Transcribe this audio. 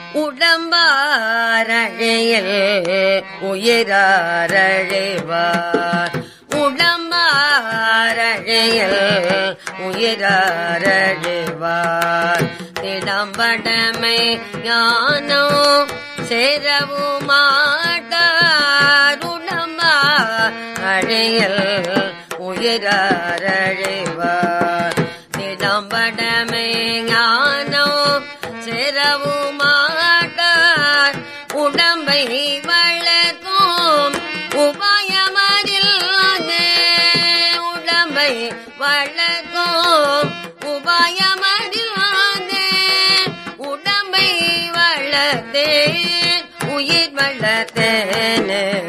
உடம்பாரழையில் உயிராரழைவார் உடம்பாரழையில் உயிராரழைவார் திடம்படமை nano சேரவுமாட்டார் உடம்பா அழையல் உயிரழைவார் திடம்படமை nano சேரவுமாட்டார் உடம்பை வளர்க்கும் உபாயமதில்லை உடம்பை வளர்க்கும் உபாயமதில்லை உடம்பை வளர்த்தேன் உயிர் வளர்த்தேனே